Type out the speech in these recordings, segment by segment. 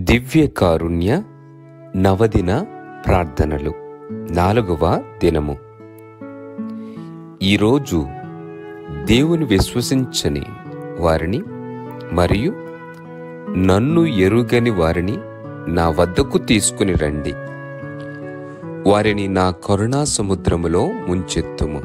దివ్య కారుణ్య నవదిన ప్రార్థనలు నాలుగవ దినము ఈరోజు దేవుని విశ్వసించని వారిని మరియు నన్ను ఎరుగని వారిని నా వద్దకు తీసుకుని రండి వారిని నా కరుణా సముద్రములో ముంచెత్తుము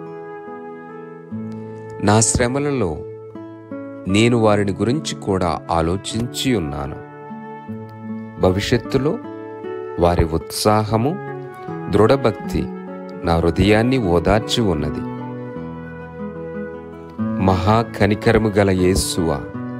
నా శ్రమలలో నేను వారిని గురించి కూడా ఆలోచించి ఉన్నాను భవిష్యత్తులో వారి ఉత్సాహము దృఢభక్తి నా హృదయాన్ని ఓదార్చి ఉన్నది మహా కనికరము గల యేసువా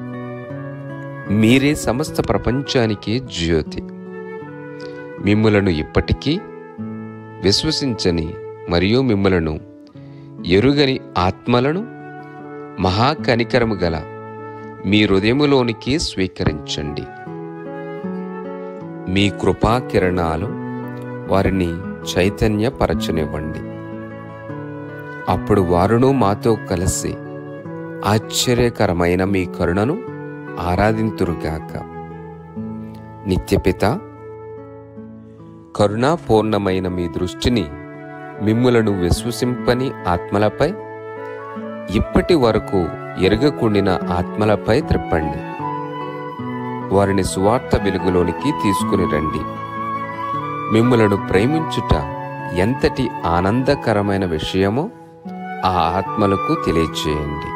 మీరే సమస్త ప్రపంచానికి జ్యోతి మిమ్ములను ఇప్పటికీ విశ్వసించని మరియు మిమ్ములను ఎరుగని ఆత్మలను మహా కనికరము గల మీ హృదయములోనికి స్వీకరించండి మీ కృపా కిరణాలు వారిని చైతన్యపరచనివ్వండి అప్పుడు వారును మాతో కలిసి ఆశ్చర్యకరమైన మీ కరుణను ఆరాధింతురుగాక నిత్యపిత కరుణాపూర్ణమైన మీ దృష్టిని మిమ్ములను విశ్వసింపని ఆత్మలపై ఇప్పటి వరకు ఎరగకుండిన ఆత్మలపై త్రిప్పండి వారిని సువార్త వెలుగులోనికి తీసుకుని రండి మిమ్ములను ప్రేమించుట ఎంతటి ఆనందకరమైన విషయమో ఆ ఆత్మలకు తెలియచేయండి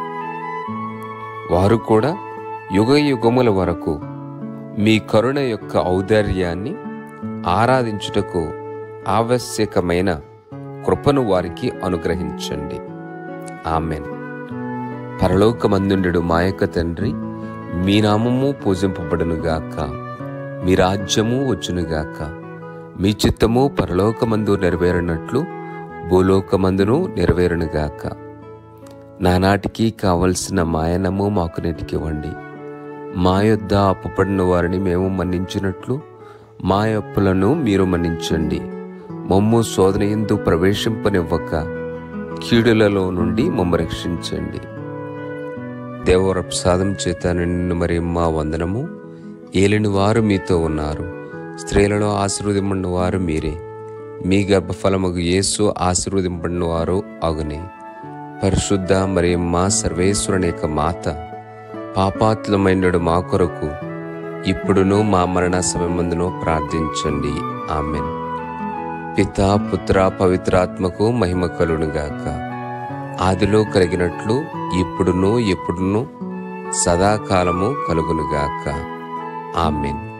వారు కూడా యుగ యుగముల వరకు మీ కరుణ యొక్క ఔదార్యాన్ని ఆరాధించుటకు ఆవశ్యకమైన కృపను వారికి అనుగ్రహించండి ఆమెన్ పరలోకమందుండెడు మా యొక్క తండ్రి మీ నామము పూజింపబడునుగాక మీ రాజ్యము వచ్చునుగాక మీ చిత్తము పరలోకమందు నెరవేరినట్లు భూలోకమందును నెరవేరునుగాక నానాటికి కావలసిన మాయనము మాకు నెటికివ్వండి మా యొద్ద అప్పుపడిన వారిని మేము మన్నించినట్లు మా అప్పులను మీరు మన్నించండి మమ్ము శోధన ఎందు ప్రవేశింపనివ్వక కీడులలో నుండి మమ్మ రక్షించండి దేవర ప్రసాదం చేత నిన్ను మరి మా వందనము ఏలిని వారు మీతో ఉన్నారు స్త్రీలలో ఆశీర్వదింపడిన వారు మీరే మీ గర్భఫలముగు యేసు ఆశీర్వదింపడిన వారు అగునే పరిశుద్ధ మరి మా సర్వేశ్వరుని యొక్క మాత పాపాత్లమైనడు మా కొరకు ఇప్పుడును మా మరణ సమయమందును ప్రార్థించండి ఆమెన్ పిత పుత్ర పవిత్రాత్మకు మహిమ కలునుగాక ఆదిలో కలిగినట్లు ఇప్పుడును ఎప్పుడును సదాకాలము కలుగునుగాక ఆమెన్